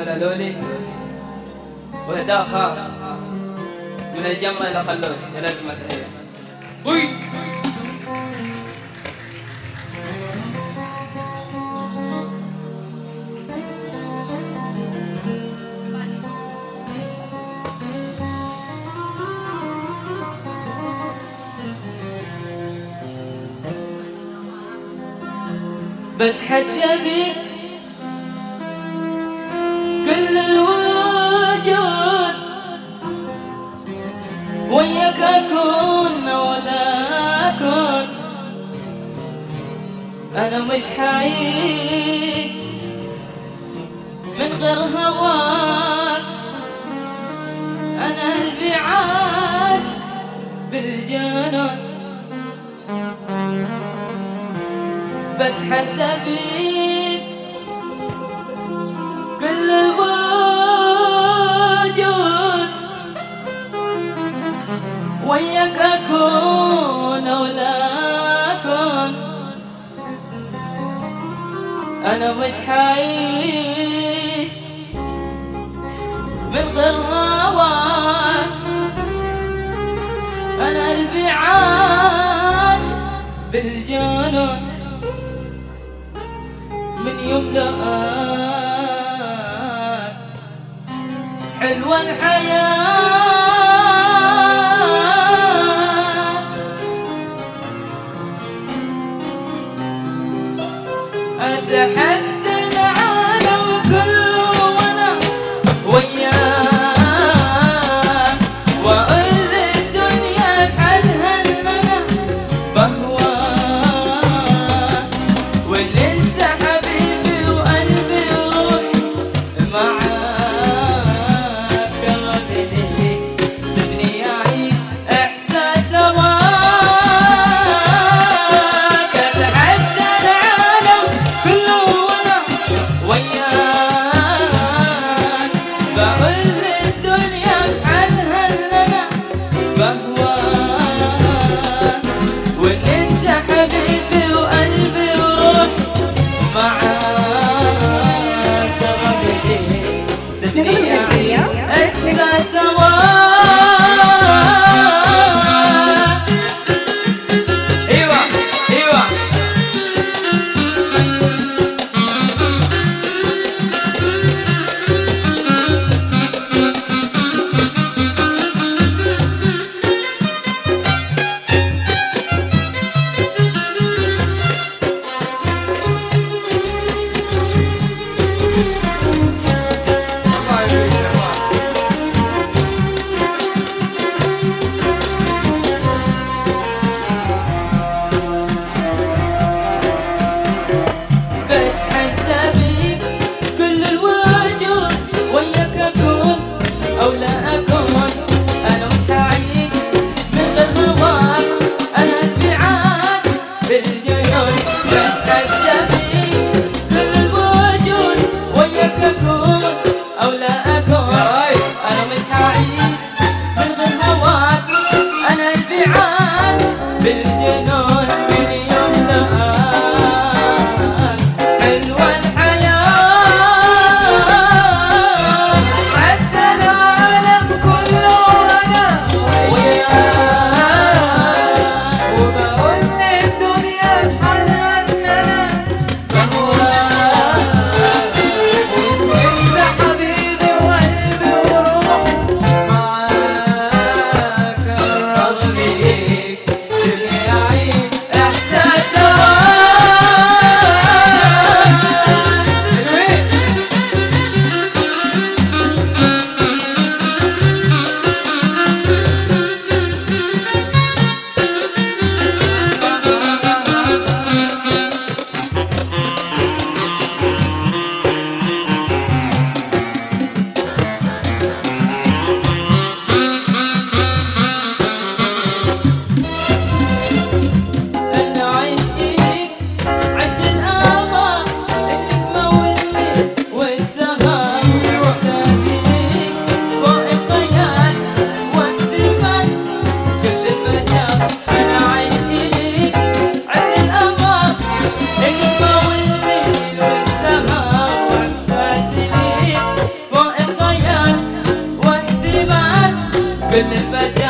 ولا لولي وهداء خاص من الجمرة إلى خلوش يا لازمة تحية وي بتحدى بك كل الوجود وياك اكون ولا اكون انا مش حعيش من غير هواك انا قلبي عاش بالجنون بتحدى بيك كل الوجود وياك اكون ولا اكون انا مش حعيش من غير هواك انا قلبي عاش بالجنون من يوم لقاك حلوة الحياة أتحدى العالم كله وأنا وياك وأقول للدنيا بحالها إن أنا بهواك واللي انت حبيبي وقلبي وروحي معاك قلبي ليك سيبني اعيش احساس هواك اتحدى العالم كله وانا وياك بقول للدنيا بحالها ان انا بهواك وان انت حبيبي وقلبي وروحي معاك غبتي سيبني اعيش احساس هواك ايوه ايوه كل البشر